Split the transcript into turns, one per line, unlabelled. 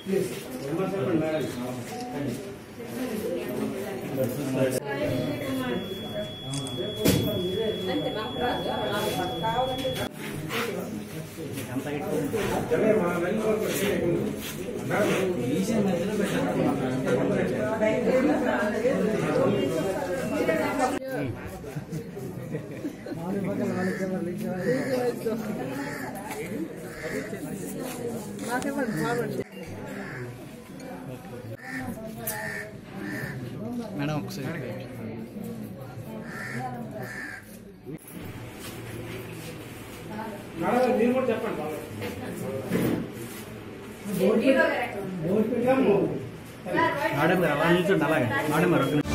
Madam ఒకసారి
మీరు కూడా చెప్పండి
మేడం గారు అలా నిల్చోండి అలాగే మేడం గారు ఒక నిమిషం.